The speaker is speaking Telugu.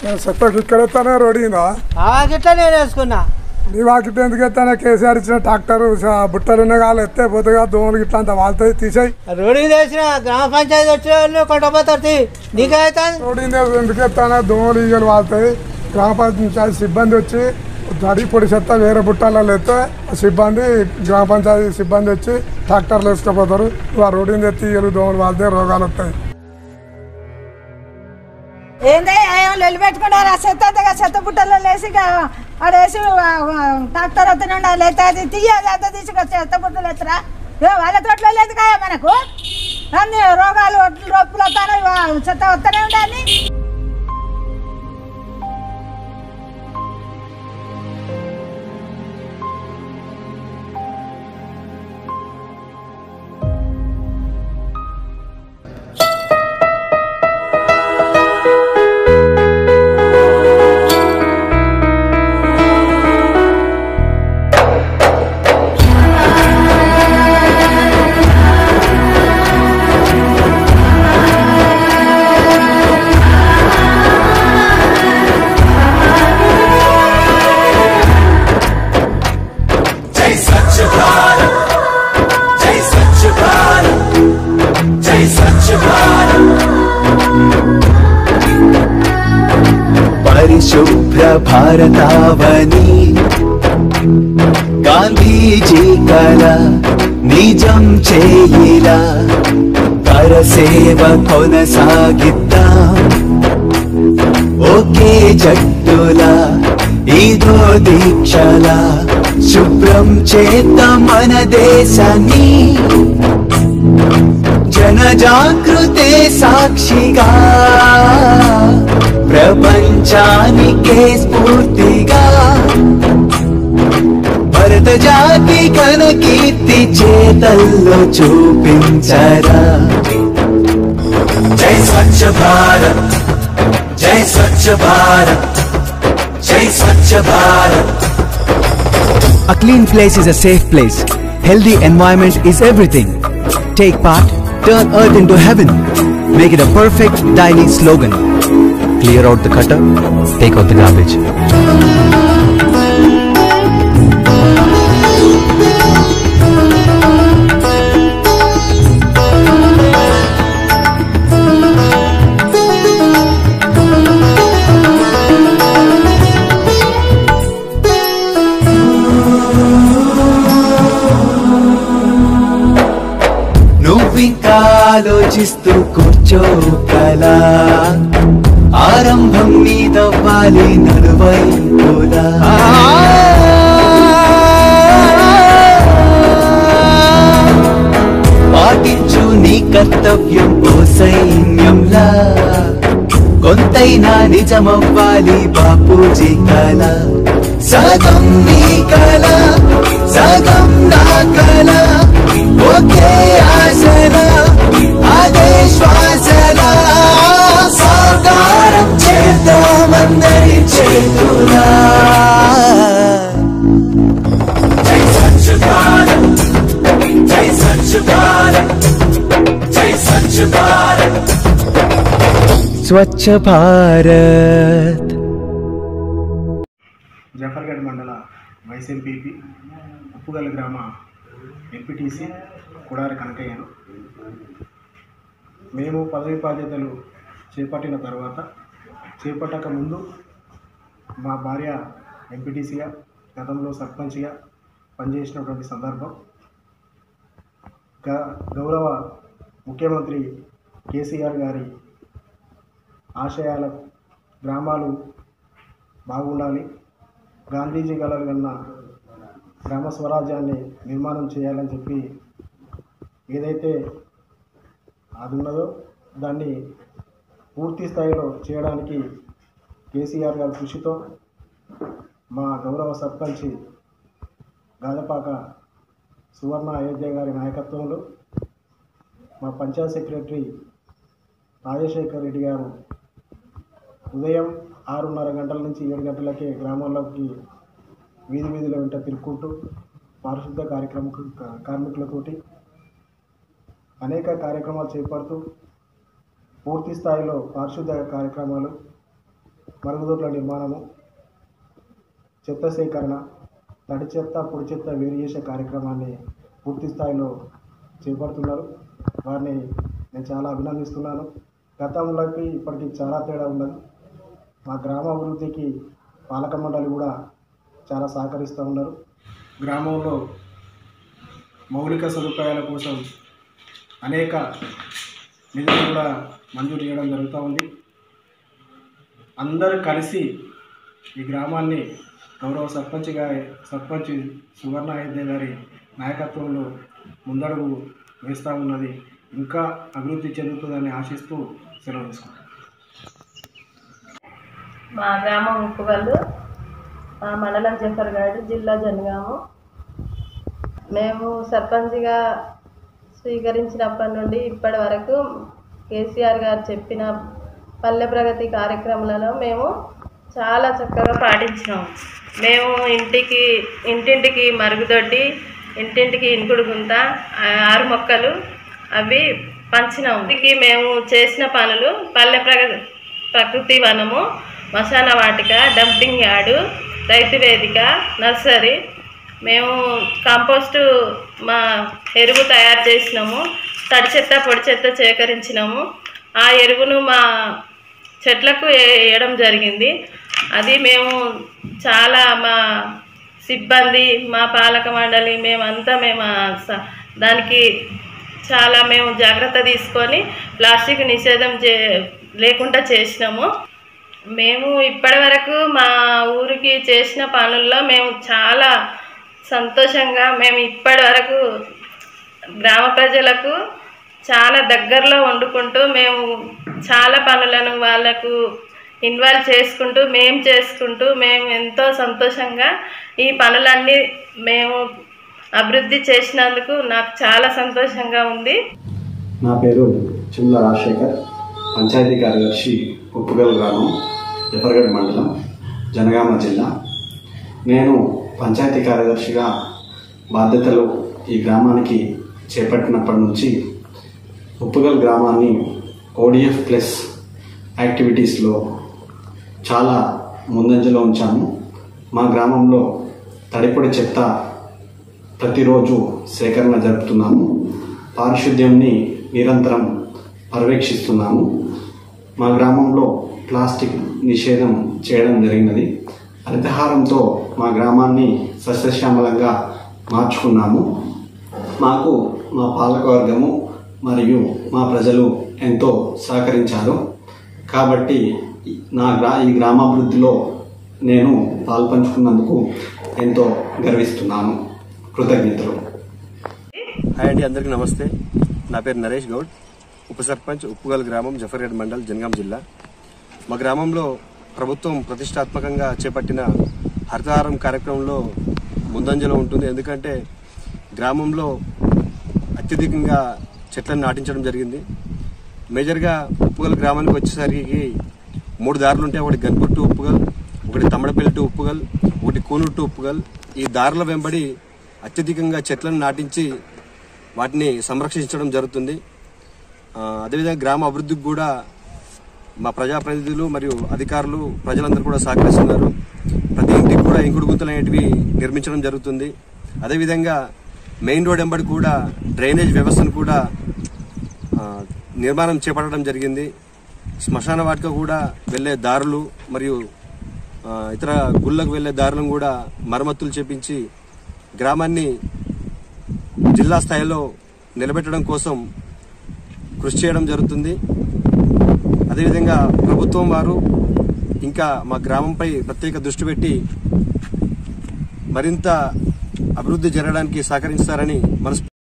నేను చెత్తకి ఇక్కడ ఎత్తానే రోడిందా గిట్లా నేను వేసుకున్నా నీ వాకిట్ ఎందుకు ఎత్తానే కేసీఆర్ ఇచ్చిన ట్రాక్టర్ బుట్టలు ఉన్న కాళ్ళు ఎత్తే పోతే దోమలు గిట్లా అంత వాళ్ళతో తీసాయి రోడ్డుకి తెచ్చిన గ్రామ పంచాయతీ వచ్చే వాళ్ళు కొంటపోతారు తీ. నీకేమవుతుంది రోడిందే ఎందుకు ఎత్తానే దోమలు ఈగలు వాళ్తాయి గ్రామ పంచాయతీ సిబ్బంది వచ్చి తడి పొడి చెత్త వేరే బుట్టాలలో ఎత్తే సిబ్బంది గ్రామ పంచాయతీ సిబ్బంది వచ్చి ట్రాక్టర్లు వేసుకుపోతారు ఆ రోడ్డు ఎత్తి ఈగలు దోమలు వాళ్తే రోగాలు వస్తాయి ఏందే ఏం లొల్లి పెట్టుకున్నారు ఆ చెత్త అంతా చెత్త బుట్టలో లేసి ఇక ఆడేసి ట్రాక్టర్ వస్తున్నాడు లేతే అది తీయాలి అంత తీసి ఇక చెత్త బుట్టలు ఎత్తరా ఏ వాళ్ళ తోటలో లేదు కదా మనకు అన్ని రోగాలు రొప్పులు వస్తాను చెత్త వస్తూనే ఉండాలి జై స్వచ్ఛ భారత్ జై స్వచ్ఛ భారత్ జై స్వచ్ఛ భారత్ పరిశుభ్ర భారతావని గాంధీజీ కల నిజం చేయిలా కరసేవ కొనసాగిద్దాం ఒకే జట్టులా ఇదో దీక్షలా శుభ్రం చేద్దాం మన దేశాన్ని జన జాగృతే సాక్షిగా ప్రపంచానికే స్ఫూర్తిగా భరత జాతి ఘన కీర్తి చేతల్లో చూపించరా జై స్వచ్ఛ భారత్ జై స్వచ్ఛ భారత్ జై స్వచ్ఛ Bharat A clean place is a safe place. Healthy environment is everything. Take part, turn earth into heaven. Make it a perfect daily slogan. Clear out the clutter, take out the garbage. నువ్వింకా ఆలోచిస్తూ కూర్చోకలా ఆరంభం నీదవ్వాలి నలువైపులా పాటించు నీ కర్తవ్యం ఓ సైన్యంలా కొంతైనా నిజమవ్వాలి బాపూజీ కల సగం నీ కల సగం నా కల ఒకే ఆశల అదే శ్వాసల సాకారం చేద్దామందరి చేతులా జై స్వచ్ఛ భారత్ జై స్వచ్ఛ భారత్ జై స్వచ్ఛ భారత్ Swachh Bharat. జఫర్గఢ్ మండల వైస్ ఎంపీపీ ఉప్పుగల్ గ్రామ ఎంపీటీసీ కుడారి కనకయ్యను మేము పదవి బాధ్యతలు చేపట్టిన తర్వాత చేపట్టక ముందు మా భార్య ఎంపీటీసీగా గతంలో సర్పంచ్గా పనిచేసినటువంటి సందర్భం గ గౌరవ ముఖ్యమంత్రి కేసీఆర్ గారి ఆశయాల గ్రామాలు బాగుండాలి గాంధీజీ కలలు కన్నా గ్రామ స్వరాజ్యాన్ని నిర్మాణం చేయాలని చెప్పి ఏదైతే అది ఉన్నదో దాన్ని పూర్తి స్థాయిలో చేయడానికి కేసీఆర్ గారి కృషితో మా గౌరవ సర్పంచ్ గాదపాక సువర్ణ అయోధ్య గారి నాయకత్వంలో మా పంచాయత్ సెక్రటరీ రాజశేఖర్ రెడ్డి గారు ఉదయం ఆరున్నర గంటల నుంచి ఏడు గంటలకే గ్రామాల్లోకి వీధి వీధిలో వెంట తిరుక్కుంటూ పారిశుద్ధ కార్యక్రమ కార్మికులతోటి అనేక కార్యక్రమాలు చేపడుతూ పూర్తి స్థాయిలో పారిశుద్ధ కార్యక్రమాలు మరుగుదొడ్ల నిర్మాణము చెత్త సేకరణ తడి చెత్త పొడి చెత్త వేరు చేసే కార్యక్రమాన్ని పూర్తి స్థాయిలో చేపడుతున్నారు వారిని నేను చాలా అభినందిస్తున్నాను గతంలోకి ఇప్పటికి చాలా తేడా ఉన్నది మా గ్రామ అభివృద్ధికి పాలక మండలి కూడా చాలా సహకరిస్తూ ఉన్నారు గ్రామంలో మౌలిక సదుపాయాల కోసం అనేక నిధులు కూడా మంజూరు చేయడం జరుగుతూ ఉంది అందరూ కలిసి ఈ గ్రామాన్ని గౌరవ సర్పంచ్గా సర్పంచ్ సువర్ణ అయోధ్య గారి నాయకత్వంలో ముందడుగు వేస్తూ ఉన్నది ఇంకా అభివృద్ధి చెందుతుందని ఆశిస్తూ సెలవు తీసుకుంటాను మా గ్రామం ఉప్పుగల్లు మా మండలం జఫర్గాడు జిల్లా జనగాము మేము సర్పంచ్గా స్వీకరించినప్పటి నుండి ఇప్పటి వరకు కేసీఆర్ గారు చెప్పిన పల్లె ప్రగతి కార్యక్రమాలలో మేము చాలా చక్కగా పాటించినాం మేము ఇంటికి ఇంటింటికి మరుగుదొడ్డి ఇంటింటికి ఇంకుడు గుంత ఆ, ఆరు మొక్కలు అవి పంచినాం ఇంటికి మేము చేసిన పనులు పల్లె ప్రగతి ప్రకృతి వనము మశాన వాటిక డంపింగ్ యార్డు రైతు వేదిక నర్సరీ మేము కాంపోస్టు మా ఎరువు తయారు చేసినాము తడి చెత్త పొడి చెత్త సేకరించినాము ఆ ఎరువును మా చెట్లకు వే- వేయడం జరిగింది అది మేము చాలా మా సిబ్బంది మా పాలక మండలి మేమంతా మేము ఆ స- దానికి చాలా మేము జాగ్రత్త తీసుకొని ప్లాస్టిక్ నిషేధం చే లేకుండా చేసినాము మేము ఇప్పటి వరకు మా ఊరికి చేసిన పనుల్లో మేము చాలా సంతోషంగా మేము ఇప్పటి వరకు గ్రామ ప్రజలకు చాలా దగ్గరలో వండుకుంటూ మేము చాలా పనులను వాళ్ళకు ఇన్వాల్వ్ చేసుకుంటూ మేము చేసుకుంటూ మేము ఎంతో సంతోషంగా ఈ పనులన్నీ మేము అభివృద్ధి చేసినందుకు నాకు చాలా సంతోషంగా ఉంది నా పేరు చిమ్ల రాజశేఖర్ పంచాయతీ కార్యదర్శి ఉప్పుగల్ గ్రామం జఫర్గఢ్ మండలం జనగామ జిల్లా నేను పంచాయతీ కార్యదర్శిగా బాధ్యతలు ఈ గ్రామానికి చేపట్టినప్పటి నుంచి ఉప్పుగల్ గ్రామాన్ని ఓడిఎఫ్ ప్లస్ యాక్టివిటీస్లో చాలా ముందంజలో ఉంచాము మా గ్రామంలో తడిపొడి చెత్త ప్రతిరోజు సేకరణ జరుపుతున్నాము పారిశుద్ధ్యంని నిరంతరం పర్యవేక్షిస్తున్నాము మా గ్రామంలో ప్లాస్టిక్ నిషేధం చేయడం జరిగినది హరితహారంతో మా గ్రామాన్ని సస్యశ్యామలంగా మార్చుకున్నాము మాకు మా పాలకవర్గము మరియు మా ప్రజలు ఎంతో సహకరించారు కాబట్టి నా గ్రా ఈ గ్రామాభివృద్ధిలో నేను పాల్పంచుకున్నందుకు ఎంతో గర్విస్తున్నాను కృతజ్ఞతలు హాయ్ అండి అందరికీ నమస్తే నా పేరు నరేష్ గౌడ్ ఉప సర్పంచ్ ఉప్పుగల్ గ్రామం జఫర్గఢ్ మండల్ జనగాం జిల్లా మా గ్రామంలో ప్రభుత్వం ప్రతిష్టాత్మకంగా చేపట్టిన హరితహారం కార్యక్రమంలో ముందంజలో ఉంటుంది ఎందుకంటే గ్రామంలో అత్యధికంగా చెట్లను నాటించడం జరిగింది మేజర్గా ఉప్పుగల్ గ్రామానికి వచ్చేసరికి మూడు దారులు ఉంటాయి ఒకటి గన్పూర్ టు ఉప్పుగల్ ఒకటి తమ్మడపల్లి టు ఉప్పుగల్ ఒకటి కూనూరు టు ఉప్పుగల్ ఈ దారుల వెంబడి అత్యధికంగా చెట్లను నాటించి వాటిని సంరక్షించడం జరుగుతుంది ఆ, అదేవిధంగా గ్రామ అభివృద్ధికి కూడా మా ప్రజాప్రతినిధులు మరియు అధికారులు ప్రజలందరూ కూడా సహకరిస్తున్నారు ప్రతి ఇంటికి కూడా ఇంకుడు గుంతలు అనేటివి నిర్మించడం జరుగుతుంది అదేవిధంగా మెయిన్ రోడ్ వెంబడి కూడా డ్రైనేజ్ వ్యవస్థను కూడా ఆ, నిర్మాణం చేపట్టడం జరిగింది శ్మశాన వాటిక కూడా వెళ్ళే దారులు మరియు ఆ, ఇతర గుళ్ళకు వెళ్ళే దారులను కూడా మరమ్మతులు చేపించి గ్రామాన్ని జిల్లా స్థాయిలో నిలబెట్టడం కోసం కృషి చేయడం జరుగుతుంది అదేవిధంగా ప్రభుత్వం వారు ఇంకా మా గ్రామంపై ప్రత్యేక దృష్టి పెట్టి మరింత అభివృద్ధి జరగడానికి సహకరిస్తారని మనస్ఫూ